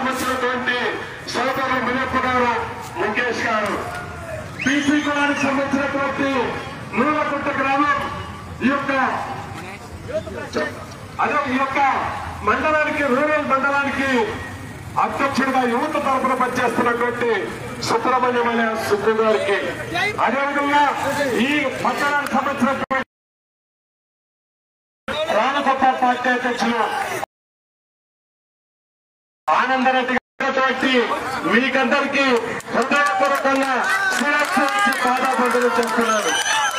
సంబంధించినటువంటి సోదరులు మునప్ప గారు ముఖేష్ గారు బీసీ కులానికి సంబంధించినటువంటి నూలకుంట గ్రామం ఈ యొక్క అదే ఈ యొక్క మండలానికి రూరల్ మండలానికి అధ్యక్షుడిగా యువత తరఫున పనిచేస్తున్నటువంటి సుబ్రహ్మణ్యమైన సుబ్బు గారికి అదేవిధంగా ఈ పట్టణానికి సంబంధించినటువంటి రామగొప్ప పార్టీ అధ్యక్షులు ఆనందరెడ్డి గారి మీకందరికీ హృదయపూర్వకంగా శిరస్సు పాదాబంధులు చేస్తున్నారు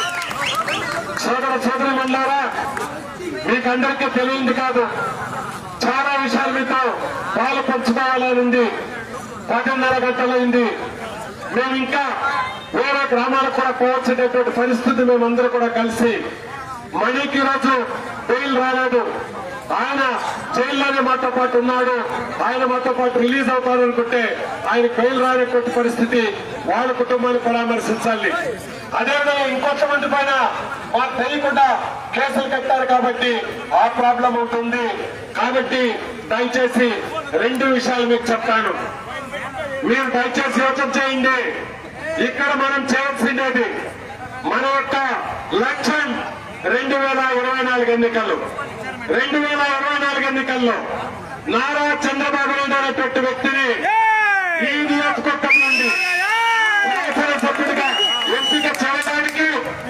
సోదర సోదరి మండలారా మీకందరికీ తెలియంది కాదు చాలా విషయాలు మీతో పాలు పంచుకోవాలని ఉంది పదిన్నర గంటలైంది మేము ఇంకా వేరే గ్రామాలకు కూడా పోవచ్చేటటువంటి పరిస్థితి మేమందరూ కూడా కలిసి మణికి రోజు బెయిల్ రాలేదు ఆయన జైల్లోనే మాతో పాటు ఉన్నాడు ఆయన మాతో పాటు రిలీజ్ అవుతాడు అనుకుంటే ఆయన బెయిల్ రానటువంటి పరిస్థితి వాళ్ళ కుటుంబాన్ని పరామర్శించాలి అదేవిధంగా ఇంకొంతమంది పైన మాకు తెలియకుండా కేసులు కట్టారు కాబట్టి ఆ ప్రాబ్లం ఉంటుంది కాబట్టి దయచేసి రెండు విషయాలు మీకు చెప్తాను మీరు దయచేసి యోచన చేయండి ఇక్కడ మనం చేయాల్సిండేది మన యొక్క లక్ష్యం రెండు వేల ఇరవై నాలుగు ఎన్నికలు రెండు వేల ఇరవై నాలుగు ఎన్నికల్లో నారా చంద్రబాబు నాయుడు అనేటువంటి వ్యక్తిని ఈ నియోజకవర్గం నుండి శాసనసభ్యుడిగా ఎంపిక చేయడానికి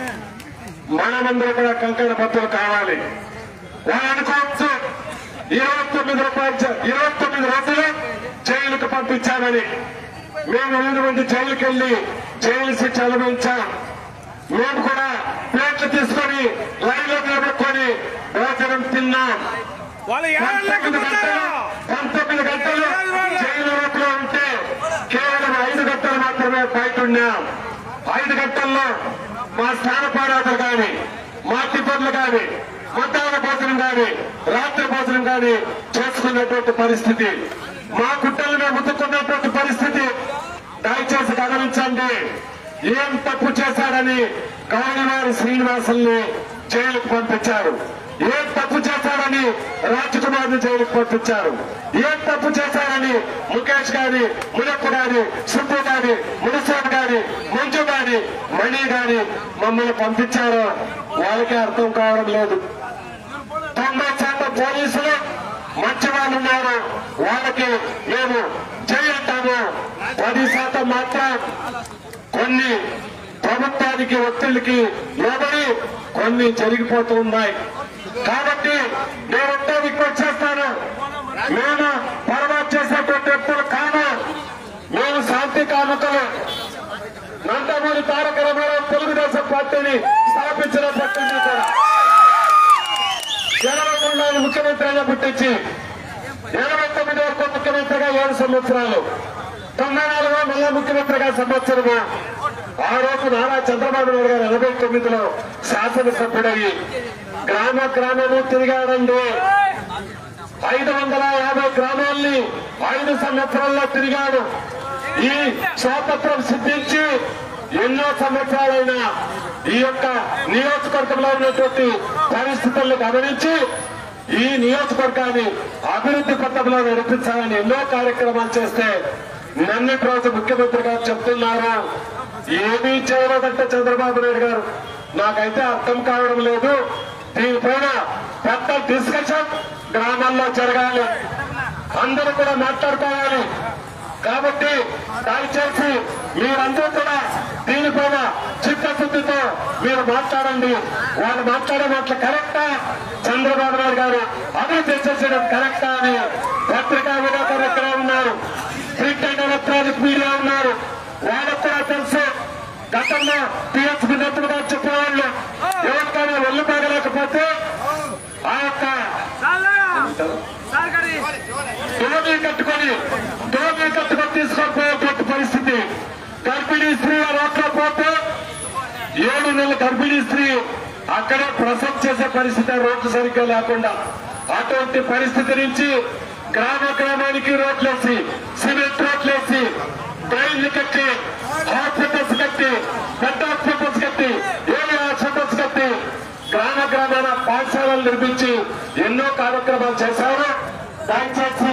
మనమందరూ కూడా కంకణ పత్రులు కావాలి వాళ్ళు అనుకోవచ్చు ఇరవై తొమ్మిది రూపాయలు చ- ఇరవై తొమ్మిది రోజులు జైలుకు పంపించామని మేము ఎనిమిది మంది జైలుకి వెళ్లి జైలు శిక్ష అనుభవించాం మేము కూడా ప్లేట్లు తీసుకొని లైన్లో నిలబడుకొని భోజనం తిన్నాం వాళ్ళు ఏళ్ళకి పంతొమ్మిది గంటలు పంతొమ్మిది గంటలు జైలు లోపల ఉంటే కేవలం ఐదు గంటలు మాత్రమే బయట ఉన్నాం ఐదు గంటల్లో మా స్థాన పోరాటాలు కానీ మా టిఫిన్లు కానీ మధ్యాహ్న భోజనం కానీ రాత్రి భోజనం కానీ చేసుకున్నటువంటి పరిస్థితి మా కుట్టలు మేము ముద్దుకున్నటువంటి పరిస్థితి దయచేసి గమనించండి ఏం తప్పు చేశాడని గౌరవారి శ్రీనివాసుల్ని జైలుకు పంపించారు ఏం తప్పు చేశాడని రాజ్ కుమార్ ని జైలుకు పంపించారు ఏం తప్పు చేశాడని ముఖేష్ గాని మునప్ప గాని సుబ్బు గాని మునిస్వామి గాని మంజు గాని మణి గాని మమ్మల్ని పంపించారో వాళ్ళకే అర్థం కావడం లేదు తొంభై శాతం పోలీసులు మంచి వాళ్ళు ఉన్నారు వాళ్ళకి మేము చేయంటాము పది శాతం మాత్రం కొన్ని ప్రభుత్వానికి ఒత్తిడికి లోబడి కొన్ని జరిగిపోతూ ఉన్నాయి కాబట్టి నేనంతా రిక్వెస్ట్ చేస్తాను మేము పొరపాటు చేసేటువంటి వ్యక్తులు కాదు మేము శాంతి కాముకలు నందమూరి తారక రామారావు తెలుగుదేశం పార్టీని స్థాపించినప్పటి నుంచి కూడా జగన్మోహన్ రెడ్డి ముఖ్యమంత్రిగా పుట్టించి ఇరవై తొమ్మిది వరకు ముఖ్యమంత్రిగా ఏడు సంవత్సరాలు తొంభై నాలుగు మళ్ళా ముఖ్యమంత్రిగా సంవత్సరము ఆ రోజు నారా చంద్రబాబు నాయుడు గారు ఎనభై తొమ్మిదిలో శాసనసభ్యుడయ్యి గ్రామ గ్రామము తిరిగాడండి ఐదు వందల యాభై గ్రామాల్ని ఐదు సంవత్సరాల్లో తిరిగాడు ఈ స్వాతంత్రం సిద్ధించి ఎన్నో సంవత్సరాలైన ఈ యొక్క నియోజకవర్గంలో ఉన్నటువంటి పరిస్థితులను గమనించి ఈ నియోజకవర్గాన్ని అభివృద్ధి పథంలో నడిపించాలని ఎన్నో కార్యక్రమాలు చేస్తే నిన్నటి రోజు ముఖ్యమంత్రి గారు చెప్తున్నారు ఏమీ చేయలేదంటే చంద్రబాబు నాయుడు గారు నాకైతే అర్థం కావడం లేదు దీనిపైన పెద్ద డిస్కషన్ గ్రామాల్లో జరగాలి అందరూ కూడా మాట్లాడుకోవాలి కాబట్టి దయచేసి మీరందరూ కూడా దీనిపైన చిత్తశుద్ధితో మీరు మాట్లాడండి వాళ్ళు మాట్లాడే మాటలు కరెక్టా చంద్రబాబు నాయుడు గారు అభివృద్ధి చేసేయడం కరెక్టా అని పత్రికా విలేకరులు ఇక్కడ ఉన్నారు ప్రింట్ అండ్ ఎలక్ట్రానిక్ మీడియా ఉన్నారు వాళ్ళకు కూడా తెలుసు గతంలో పిహెచ్పి నెత్తులు గారు చెప్పేవాళ్ళు ఎవరికైనా ఒళ్ళు బాగలేకపోతే ఆ యొక్క టోబీ కట్టుకొని టోబీ కట్టుకొని తీసుకొని పోయేటువంటి పరిస్థితి గర్భిణీ స్త్రీ రోడ్లో పోతే ఏడు నెలల గర్భిణీ స్త్రీ అక్కడే ప్రసవం చేసే పరిస్థితి ఆ రోడ్లు సరిగ్గా లేకుండా అటువంటి పరిస్థితి నుంచి గ్రామ గ్రామానికి రోడ్లేసి సిమెంట్ రోడ్లేసి ట్రైన్లు కట్టి హాస్పిటల్స్ కట్టి పెద్ద హాస్పిటల్స్ కట్టి ఏరియా హాస్పిటల్స్ కట్టి గ్రామ గ్రామాల పాఠశాలలు నిర్మించి ఎన్నో కార్యక్రమాలు చేశారు దయచేసి